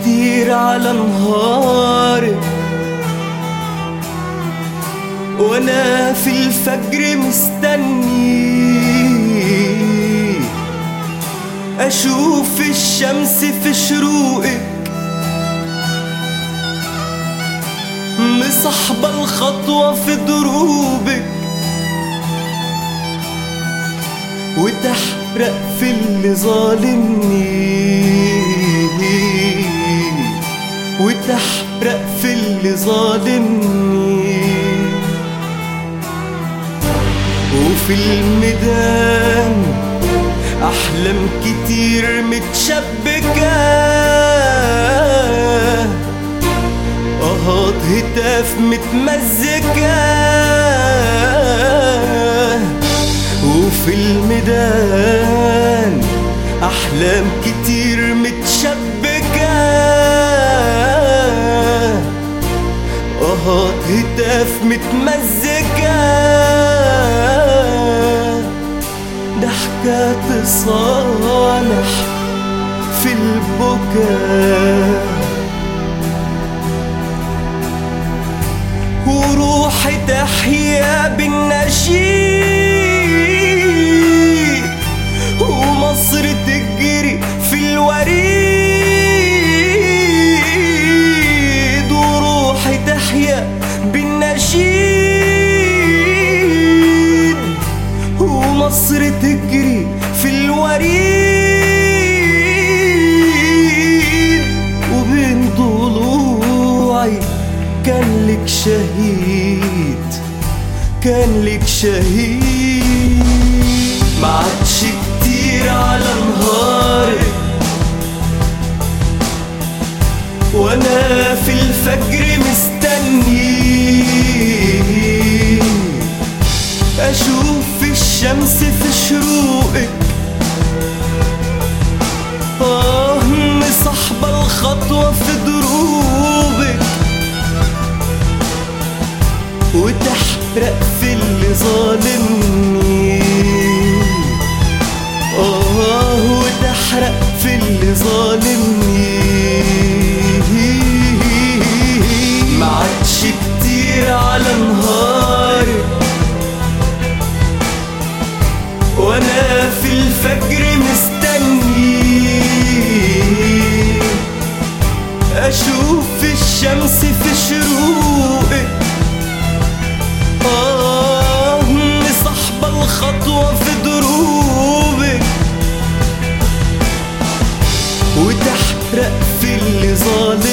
كتير على نهارك وانا في الفجر مستني اشوف الشمس في شروقك مصاحبة الخطوة في دروبك وتحرق في اللي ظالمني وتحرق في اللي ظالمني وفي الميدان أحلام كتير متشبكة أهات هتاف متمزكة وفي الميدان أحلام كتير متشبكة أهات هتاف متمزكة ضحكة صالح في البكاء وروحي تحيا بالنشيد ومصر تجري في الوريد وروحي تحيا بالنشيد ومصر تجري في الوريد وبين ضلوعي كان لك شهيد كان لك شهيد ما عادش كتير على نهارك وانا في الفجر مستني اشوف الشمس في شروقك اه مصاحبة الخطوة في دروبك وتحرق في اللي ظالمني اه وتحرق في اللي ظالمني ما عادش كتير على نهارك وانا في الفجر مستني اشوف الشمس في شروقك آه مصاحبة الخطوة في دروبك وتحرق في اللي ظالم